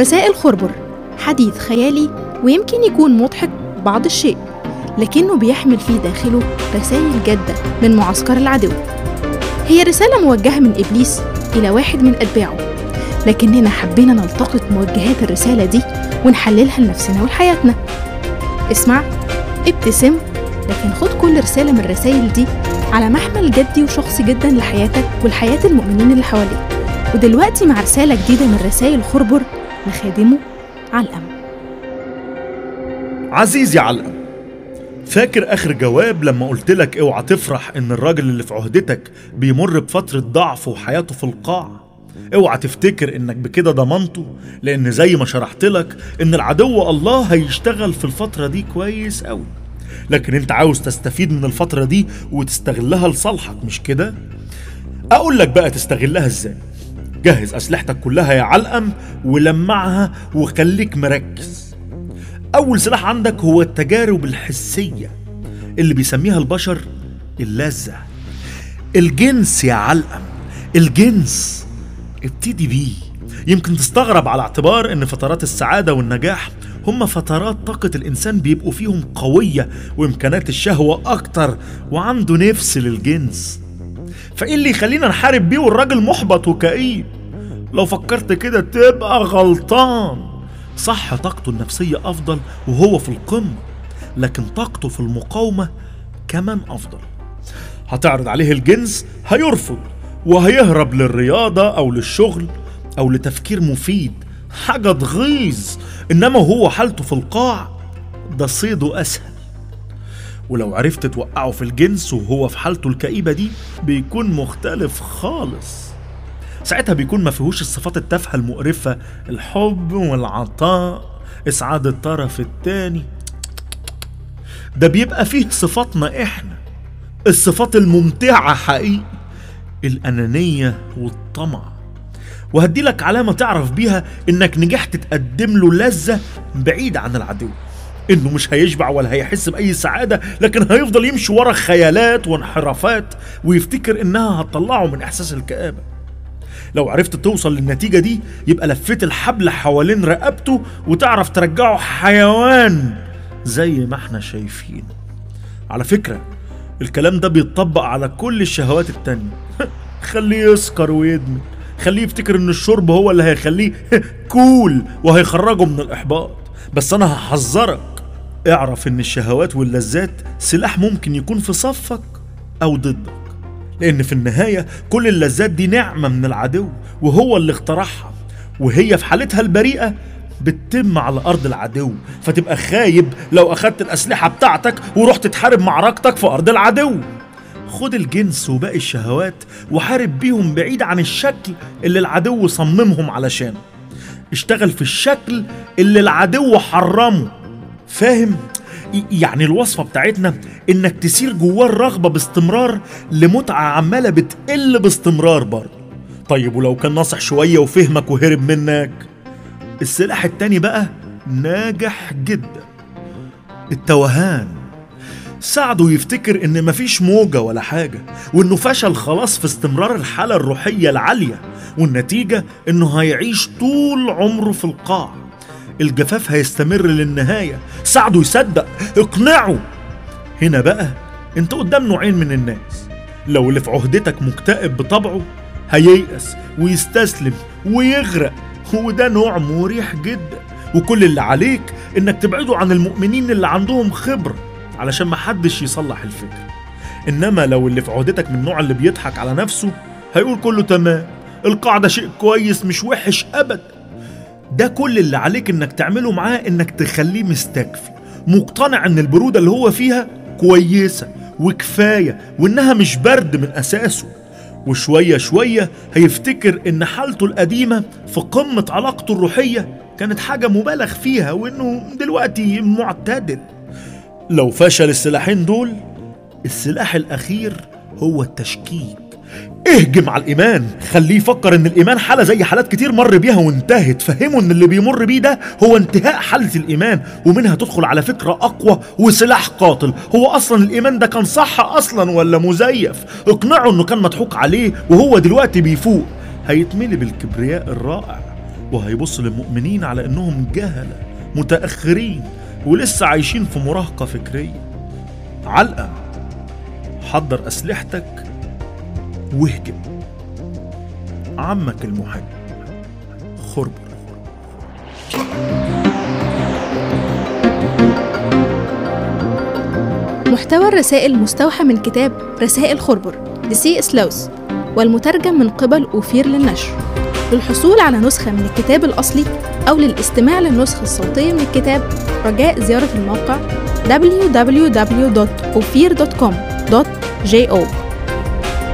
رسائل خربر حديث خيالي ويمكن يكون مضحك بعض الشيء لكنه بيحمل في داخله رسائل جادة من معسكر العدو هي رسالة موجهة من إبليس إلى واحد من أتباعه لكننا حبينا نلتقط موجهات الرسالة دي ونحللها لنفسنا ولحياتنا اسمع ابتسم لكن خد كل رسالة من الرسائل دي على محمل جدي وشخصي جدا لحياتك ولحياة المؤمنين اللي حواليك ودلوقتي مع رسالة جديدة من رسائل خربر لخادمه علقم عزيزي علقم فاكر اخر جواب لما قلت لك اوعى تفرح ان الراجل اللي في عهدتك بيمر بفترة ضعف وحياته في القاع اوعى تفتكر انك بكده ضمنته لان زي ما شرحت لك ان العدو الله هيشتغل في الفترة دي كويس قوي لكن انت عاوز تستفيد من الفترة دي وتستغلها لصالحك مش كده اقول لك بقى تستغلها ازاي جهز اسلحتك كلها يا علقم ولمعها وخليك مركز اول سلاح عندك هو التجارب الحسية اللي بيسميها البشر اللذة الجنس يا علقم الجنس ابتدي بيه يمكن تستغرب على اعتبار ان فترات السعادة والنجاح هم فترات طاقة الإنسان بيبقوا فيهم قوية وإمكانات الشهوة أكتر وعنده نفس للجنس فإيه اللي يخلينا نحارب بيه والراجل محبط وكئيب لو فكرت كده تبقى غلطان صح طاقته النفسية أفضل وهو في القمة لكن طاقته في المقاومة كمان أفضل هتعرض عليه الجنس هيرفض وهيهرب للرياضة أو للشغل أو لتفكير مفيد حاجة تغيظ إنما هو حالته في القاع ده صيده أسهل ولو عرفت توقعه في الجنس وهو في حالته الكئيبة دي بيكون مختلف خالص ساعتها بيكون ما فيهوش الصفات التافهة المقرفة الحب والعطاء إسعاد الطرف التاني ده بيبقى فيه صفاتنا إحنا الصفات الممتعة حقيقي الأنانية والطمع وهدي لك علامة تعرف بيها إنك نجحت تقدم له لذة بعيدة عن العدو إنه مش هيشبع ولا هيحس بأي سعادة لكن هيفضل يمشي ورا خيالات وانحرافات ويفتكر إنها هتطلعه من إحساس الكآبة لو عرفت توصل للنتيجة دي يبقى لفيت الحبل حوالين رقبته وتعرف ترجعه حيوان زي ما احنا شايفين على فكرة الكلام ده بيتطبق على كل الشهوات التانية خليه يسكر ويدمن خليه يفتكر ان الشرب هو اللي هيخليه كول وهيخرجه من الاحباط بس انا هحذرك اعرف ان الشهوات واللذات سلاح ممكن يكون في صفك او ضدك لان في النهاية كل اللذات دي نعمة من العدو وهو اللي اخترعها وهي في حالتها البريئة بتتم على ارض العدو فتبقى خايب لو اخدت الاسلحة بتاعتك ورحت تحارب معركتك في ارض العدو خد الجنس وباقي الشهوات وحارب بيهم بعيد عن الشكل اللي العدو صممهم علشانه اشتغل في الشكل اللي العدو حرمه فاهم يعني الوصفة بتاعتنا انك تسير جواه الرغبة باستمرار لمتعة عمالة بتقل باستمرار برضه طيب ولو كان ناصح شوية وفهمك وهرب منك السلاح التاني بقى ناجح جدا التوهان ساعده يفتكر ان مفيش موجة ولا حاجة وانه فشل خلاص في استمرار الحالة الروحية العالية والنتيجة انه هيعيش طول عمره في القاع الجفاف هيستمر للنهاية ساعده يصدق اقنعه هنا بقى انت قدام نوعين من الناس لو اللي في عهدتك مكتئب بطبعه هييأس ويستسلم ويغرق وده نوع مريح جدا وكل اللي عليك انك تبعده عن المؤمنين اللي عندهم خبره علشان محدش يصلح الفكرة إنما لو اللي في عهدتك من النوع اللي بيضحك على نفسه هيقول كله تمام القاعدة شيء كويس مش وحش أبدا ده كل اللي عليك إنك تعمله معاه إنك تخليه مستكفي مقتنع إن البرودة اللي هو فيها كويسة وكفاية وإنها مش برد من أساسه وشوية شوية هيفتكر إن حالته القديمة في قمة علاقته الروحية كانت حاجة مبالغ فيها وإنه دلوقتي معتدل لو فشل السلاحين دول السلاح الأخير هو التشكيك اهجم على الإيمان خليه يفكر إن الإيمان حالة زي حالات كتير مر بيها وانتهت فهمه إن اللي بيمر بيه ده هو انتهاء حالة الإيمان ومنها تدخل على فكرة أقوى وسلاح قاتل هو أصلا الإيمان ده كان صح أصلا ولا مزيف اقنعه إنه كان مضحوك عليه وهو دلوقتي بيفوق هيتملي بالكبرياء الرائع وهيبص للمؤمنين على إنهم جهلة متأخرين ولسه عايشين في مراهقة فكرية علقة حضر أسلحتك واهجم عمك المحب خربر محتوى الرسائل مستوحى من كتاب رسائل خربر لسي اس لوس والمترجم من قبل أوفير للنشر للحصول على نسخة من الكتاب الأصلي أو للاستماع للنسخة الصوتية من الكتاب رجاء زيارة الموقع www.ophir.com.jo